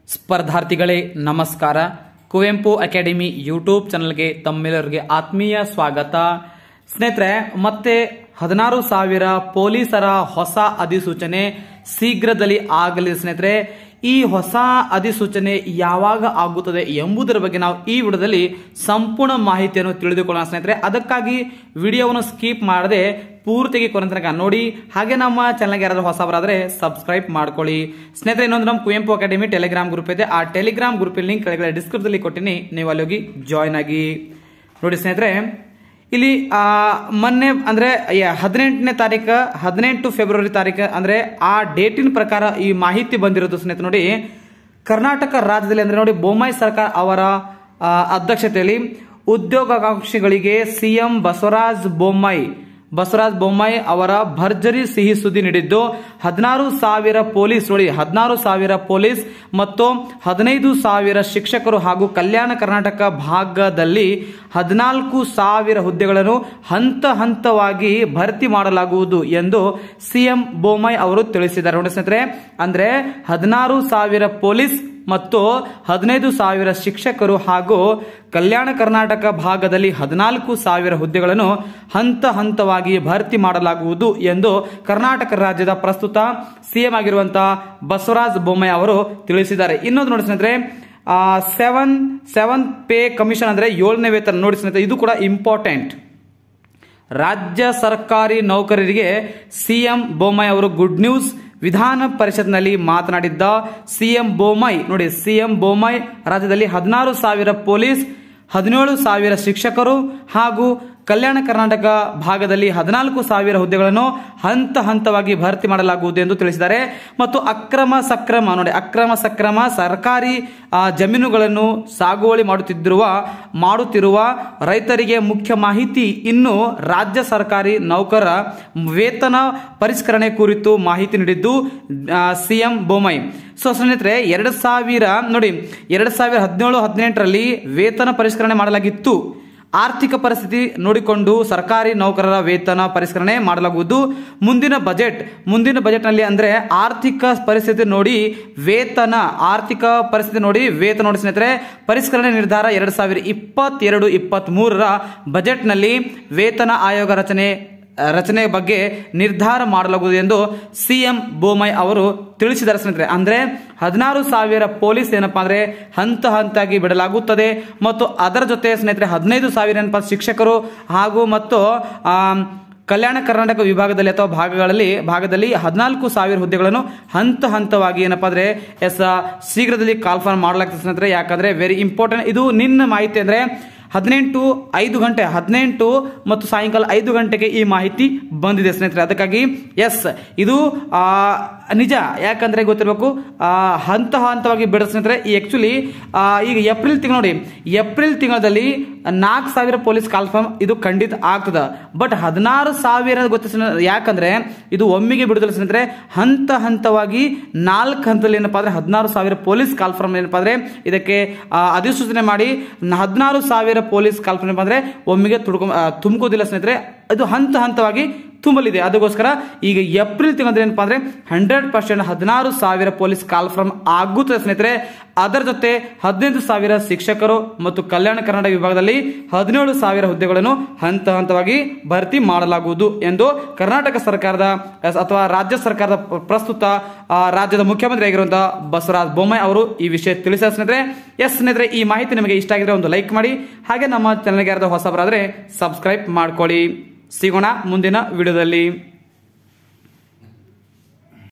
ಸ್ಪರ್ಧಾರ್ಥಿಗಳೇ ನಮಸ್ಕಾರ Kuvempu academy YouTube ಚಾನಲ್ಗೆ ತಮ್ಮೆಲ್ಲರಿಗೆ ಆತ್ಮೀಯ ಸ್ವಾಗತ ಸ್ನೇಹಿತರೆ ಮತ್ತೆ ಹದಿನಾರು ಸಾವಿರ ಪೊಲೀಸರ ಹೊಸ ಅಧಿಸೂಚನೆ ಶೀಘ್ರದಲ್ಲಿ ಆಗಲಿದೆ ಸ್ನೇಹಿತರೆ ಈ ಹೊಸ ಅಧಿಸೂಚನೆ ಯಾವಾಗ ಆಗುತ್ತದೆ ಎಂಬುದರ ಬಗ್ಗೆ ನಾವು ಈ ವಿಡಿಯೋದಲ್ಲಿ ಸಂಪೂರ್ಣ ಮಾಹಿತಿಯನ್ನು ತಿಳಿದುಕೊಳ್ಳೋಣ ಸ್ನೇಹಿತರೆ ಅದಕ್ಕಾಗಿ ವಿಡಿಯೋವನ್ನು ಸ್ಕಿಪ್ ಮಾಡದೆ ಪೂರ್ತಿಗೆ ಕೊನೆ ತನಕ ನೋಡಿ ಹಾಗೆ ನಮ್ಮ ಚಾನಲ್ಗೆ ಯಾರಾದರೂ ಹೊಸಬರಾದ್ರೆ ಸಬ್ಸ್ಕ್ರೈಬ್ ಮಾಡ್ಕೊಳ್ಳಿ ಸ್ನೇಹಿತರೆ ಇನ್ನೊಂದು ನಮ್ಮ ಕುವೆಂಪು ಅಕಾಡೆಮಿ ಟೆಲಿಗ್ರಾಮ್ ಗ್ರೂಪ್ ಇದೆ ಆ ಟೆಲಿಗ್ರಾಮ್ ಗ್ರೂಪ್ ಲಿಂಕ್ ಕೆಳಗಡೆ ಡಿಸ್ಕ್ರಿಪ್ಷನ್ ಕೊಟ್ಟಿನಿ ನೀವು ಅಲ್ಲಿ ಹೋಗಿ ಜಾಯ್ನ್ ಆಗಿ ನೋಡಿ ಸ್ನೇಹಿತರೆ ಇಲ್ಲಿ ಆ, ಮೊನ್ನೆ ಅಂದ್ರೆ ಯ- ಹದಿನೆಂಟನೇ ತಾರೀಕು ಹದಿನೆಂಟು ಫೆಬ್ರವರಿ ತಾರೀಕು ಅಂದ್ರೆ ಆ ಡೇಟಿನ ಪ್ರಕಾರ ಈ ಮಾಹಿತಿ ಬಂದಿರೋದು ಸ್ನೇಹಿತರೆ ನೋಡಿ ಕರ್ನಾಟಕ ರಾಜ್ಯದಲ್ಲಿ ಅಂದ್ರೆ ನೋಡಿ ಬೊಮ್ಮಾಯಿ ಸರ್ಕಾರ ಅವರ ಆ, ಅಧ್ಯಕ್ಷತೆಯಲ್ಲಿ ಉದ್ಯೋಗಾಕಾಂಕ್ಷಿಗಳಿಗೆ ಸಿಎಂ ಬಸವರಾಜ ಬೊಮ್ಮಾಯಿ ಬಸವರಾಜ ಬೊಮ್ಮಾಯಿ ಅವರ ಭರ್ಜರಿ ಸಿಹಿ ಸುದ್ದಿ ನೀಡಿದ್ದು ಹದಿನಾರು ಸಾವಿರ ಪೊಲೀಸ್ ನೋಡಿ ಹದಿನಾರು ಸಾವಿರ ಪೊಲೀಸ್ ಮತ್ತು ಹದಿನೈದು ಸಾವಿರ ಶಿಕ್ಷಕರು ಹಾಗೂ ಕಲ್ಯಾಣ ಕರ್ನಾಟಕ ಭಾಗದಲ್ಲಿ ಹದಿನಾಲ್ಕು ಸಾವಿರ ಹುದ್ದೆಗಳನ್ನು ಹಂತ ಹಂತವಾಗಿ ಭರ್ತಿ ಮಾಡಲಾಗುವುದು ಎಂದು ಸಿಎಂ ಬೊಮ್ಮಾಯಿ ಅವರು ತಿಳಿಸಿದ್ದಾರೆ ನೋಡಿ ಸ್ನೇಹಿತರೆ ಅಂದ್ರೆ ಹದಿನಾರು ಸಾವಿರ ಪೊಲೀಸ್ ಮತ್ತು ಹದಿನೈದು ಸಾವಿರ ಶಿಕ್ಷಕರು ಹಾಗೂ ಕಲ್ಯಾಣ ಕರ್ನಾಟಕ ಭಾಗದಲ್ಲಿ ಹದಿನಾಲ್ಕು ಸಾವಿರ ಹುದ್ದೆಗಳನ್ನು ಹಂತ ಹಂತವಾಗಿ ಭರ್ತಿ ಮಾಡಲಾಗುವುದು ಎಂದು ಕರ್ನಾಟಕ ರಾಜ್ಯದ ಪ್ರಸ್ತುತ ಸಿಎಂ ಆಗಿರುವಂತಹ ಬಸವರಾಜ ಬೊಮ್ಮಾಯಿ ಅವರು ತಿಳಿಸಿದ್ದಾರೆ ಇನ್ನೊಂದು ನೋಡಿ ಸ್ನೇಹಿತರೆ ಸೆವೆನ್ ಸೆವೆನ್ ಪೇ ಕಮಿಷನ್ ಅಂದ್ರೆ ಏಳನೇ ವೇತನ ನೋಡಿ ಸ್ನೇಹಿತರೆ ಇದು ಕೂಡ ಇಂಪಾರ್ಟೆಂಟ್ ರಾಜ್ಯ ಸರ್ಕಾರಿ ನೌಕರರಿಗೆ ಸಿಎಂ ಬೊಮ್ಮಾಯಿ ಅವರು ಗುಡ್ ನ್ಯೂಸ್ ವಿಧಾನ ಪರಿಷತ್ನಲ್ಲಿ ಮಾತನಾಡಿದ್ದ ಸಿಎಂ ಬೊಮ್ಮಾಯಿ ನೋಡಿ ಸಿಎಂ ಬೊಮ್ಮಾಯಿ ರಾಜ್ಯದಲ್ಲಿ ಹದಿನಾರು ಸಾವಿರ ಪೊಲೀಸ್ ಹದಿನೇಳು ಸಾವಿರ ಶಿಕ್ಷಕರು ಹಾಗೂ ಕಲ್ಯಾಣ ಕರ್ನಾಟಕ ಭಾಗದಲ್ಲಿ ಹದಿನಾಲ್ಕು ಸಾವಿರ ಹುದ್ದೆಗಳನ್ನು ಹಂತ ಹಂತವಾಗಿ ಭರ್ತಿ ಮಾಡಲಾಗುವುದು ಎಂದು ತಿಳಿಸಿದ್ದಾರೆ ಮತ್ತು ಅಕ್ರಮ ಸಕ್ರಮ ನೋಡಿ ಅಕ್ರಮ ಸಕ್ರಮ ಸರ್ಕಾರಿ ಆ, ಜಮೀನುಗಳನ್ನು ಸಾಗುವಳಿ ಮಾಡುತ್ತಿರುವ ಮಾಡುತ್ತಿರುವ ರೈತರಿಗೆ ಮುಖ್ಯ ಮಾಹಿತಿ ಇನ್ನು ರಾಜ್ಯ ಸರ್ಕಾರಿ ನೌಕರರ ವೇತನ ಪರಿಷ್ಕರಣೆ ಕುರಿತು ಮಾಹಿತಿ ನೀಡಿದ್ದು ಸಿಎಂ ಬೊಮ್ಮಾಯಿ ಸೊ ಸ್ನೇಹಿತರೆ ಎರಡು ಸಾವಿರ ನೋಡಿ ಎರಡು ಸಾವಿರ ಹದಿನೇಳು ಹದಿನೆಂಟರಲ್ಲಿ ವೇತನ ಪರಿಷ್ಕರಣೆ ಮಾಡಲಾಗಿತ್ತು ಆರ್ಥಿಕ ಪರಿಸ್ಥಿತಿ ನೋಡಿಕೊಂಡು ಸರ್ಕಾರಿ ನೌಕರರ ವೇತನ ಪರಿಷ್ಕರಣೆ ಮಾಡಲಾಗುವುದು ಮುಂದಿನ ಬಜೆಟ್ ಮುಂದಿನ ಬಜೆಟ್ನಲ್ಲಿ ಅಂದ್ರೆ ಆರ್ಥಿಕ ಪರಿಸ್ಥಿತಿ ನೋಡಿ ವೇತನ ಆರ್ಥಿಕ ಪರಿಸ್ಥಿತಿ ನೋಡಿ ವೇತನ ನೋಡಿ ಸ್ನೇಹಿತರೆ ಪರಿಷ್ಕರಣೆ ನಿರ್ಧಾರ ಎರಡು ಸಾವಿರ ಇಪ್ಪತ್ತೆರಡು ಇಪ್ಪತ್ತ್ ಮೂರರ ಬಜೆಟ್ನಲ್ಲಿ ವೇತನ ಆಯೋಗ ರಚನೆ ರಚನೆ ಬಗ್ಗೆ ನಿರ್ಧಾರ ಮಾಡಲಾಗುವುದು ಎಂದು ಸಿಎಂ ಬೋಮೈ ಅವರು ತಿಳಿಸಿದ್ದಾರೆ ಸ್ನೇಹಿತರೆ ಅಂದ್ರೆ ಹದಿನಾರು ಸಾವಿರ ಪೊಲೀಸ್ ಏನಪ್ಪಾ ಅಂದ್ರೆ ಹಂತ ಹಂತಾಗಿ ಬಿಡಲಾಗುತ್ತದೆ ಮತ್ತು ಅದರ ಜೊತೆ ಸ್ನೇಹಿತರೆ ಹದಿನೈದು ಸಾವಿರ ಏನಪ್ಪಾ ಶಿಕ್ಷಕರು ಹಾಗೂ ಮತ್ತು ಆಮ್, ಕಲ್ಯಾಣ ಕರ್ನಾಟಕ ವಿಭಾಗದಲ್ಲಿ ಅಥವಾ ಭಾಗಗಳಲ್ಲಿ ಭಾಗದಲ್ಲಿ ಹದಿನಾಲ್ಕು ಸಾವಿರ ಹುದ್ದೆಗಳನ್ನು ಹಂತ ಹಂತವಾಗಿ ಏನಪ್ಪಾ ಅಂದ್ರೆ ಎಸ್ ಶೀಘ್ರದಲ್ಲಿ ಕಾಲ್ಫಾರ್ಮ್ ಮಾಡಲಾಗ್ತದೆ ಸ್ನೇಹಿತರೆ ಯಾಕಂದ್ರೆ ವೆರಿ ಇಂಪಾರ್ಟೆಂಟ್ ಇದು ನಿನ್ನ ಮಾಹಿತಿ ಅಂದ್ರೆ ಹದಿನೆಂಟು ಐದು ಗಂಟೆ ಹದಿನೆಂಟು ಮತ್ತು ಸಾಯಂಕಾಲ ಐದು ಗಂಟೆಗೆ ಈ ಮಾಹಿತಿ ಬಂದಿದೆ ಸ್ನೇಹಿತರೆ ಅದಕ್ಕಾಗಿ ಎಸ್ ಇದು ಆ, ನಿಜ ಯಾಕಂದ್ರೆ ಗೊತ್ತಿರಬೇಕು ಆ, ಹಂತ ಹಂತವಾಗಿ ಬಿಡ ಸ್ನೇಹಿತರೆ ಈ ಆಕ್ಚುಲಿ ಈಗ ಏಪ್ರಿಲ್ ತಿಂಗಳು ನೋಡಿ ಏಪ್ರಿಲ್ ತಿಂಗಳಲ್ಲಿ ನಾಲ್ಕು ಸಾವಿರ ಪೊಲೀಸ್ ಕಾಲ್ಫಾರ್ಮ್ ಇದು ಖಂಡಿತ ಆಗ್ತದ ಬಟ್ ಹದಿನಾರು ಸಾವಿರ ಗೊತ್ತ ಯಾಕಂದ್ರೆ ಇದು ಒಮ್ಮೆಗೆ ಬಿಡುದಲ್ಲ ಸ್ನೇಹಿತರೆ ಹಂತ ಹಂತವಾಗಿ ನಾಲ್ಕು ಹಂತದಲ್ಲಿ ಏನಪ್ಪಾ ಅಂದ್ರೆ ಹದಿನಾರು ಸಾವಿರ ಪೊಲೀಸ್ ಕಾಲ್ಫಾರ್ಮ್ ಏನಪ್ಪಾ ಅಂದ್ರೆ ಇದಕ್ಕೆ ಆ, ಅಧಿಸೂಚನೆ ಮಾಡಿ ಹದಿನಾರು ಸಾವಿರ ಪೊಲೀಸ್ ಕಾಲ್ಫಾರ್ಮ್ ಅಂದ್ರೆ ಒಮ್ಮೆಗೆ ತುಡ್ಕೊ ಆ, ತುಂಬ್ಕೋದಿಲ್ಲ ಸ್ನೇಹಿತರೆ ಅದು ಹಂತ ಹಂತವಾಗಿ ತುಂಬಲಿದೆ ಅದಕ್ಕೋಸ್ಕರ ಈಗ ಏಪ್ರಿಲ್ ತಿಂಗಳ ಏನಪ್ಪಾ ಅಂದ್ರೆ ಹಂಡ್ರೆಡ್ ಪರ್ಸೆಂಟ್ ಹದಿನಾರು ಸಾವಿರ ಪೊಲೀಸ್ ಕಾಲ್ಫಾರ್ಮ್ ಆಗುತ್ತದೆ ಸ್ನೇಹಿತರೆ ಅದರ ಜೊತೆ ಹದಿನೈದು ಸಾವಿರ ಶಿಕ್ಷಕರು ಮತ್ತು ಕಲ್ಯಾಣ ಕರ್ನಾಟಕ ವಿಭಾಗದಲ್ಲಿ ಹದಿನೇಳು ಸಾವಿರ ಹುದ್ದೆಗಳನ್ನು ಹಂತ ಹಂತವಾಗಿ ಭರ್ತಿ ಮಾಡಲಾಗುವುದು ಎಂದು ಕರ್ನಾಟಕ ಸರ್ಕಾರದ ಅಸ್- ಅಥವಾ ರಾಜ್ಯ ಸರ್ಕಾರದ ಪ್ರ- ಪ್ರಸ್ತುತ ಆ, ರಾಜ್ಯದ ಮುಖ್ಯಮಂತ್ರಿ ಆಗಿರುವಂತಹ ಬಸವರಾಜ ಬೊಮ್ಮಾಯಿ ಅವರು ಈ ವಿಷಯ ತಿಳಿಸಿದ ಸ್ನೇಹಿತರೆ ಎಸ್ ಸ್ನೇಹಿತರೆ ಈ ಮಾಹಿತಿ ನಿಮಗೆ ಇಷ್ಟ ಆಗಿದ್ರೆ ಒಂದು ಲೈಕ್ ಮಾಡಿ ಹಾಗೆ ನಮ್ಮ ಚಾನಲ್ಗೆ ಯಾರಾದ್ರೂ ಹೊಸಬರಾದ್ರೆ ಸಬ್ಸ್ಕ್ರೈಬ್ ಮಾಡ್ಕೊಳ್ಳಿ ಸಿಗೋಣ ಮುಂದಿನ ವಿಡಿಯೋದಲ್ಲಿ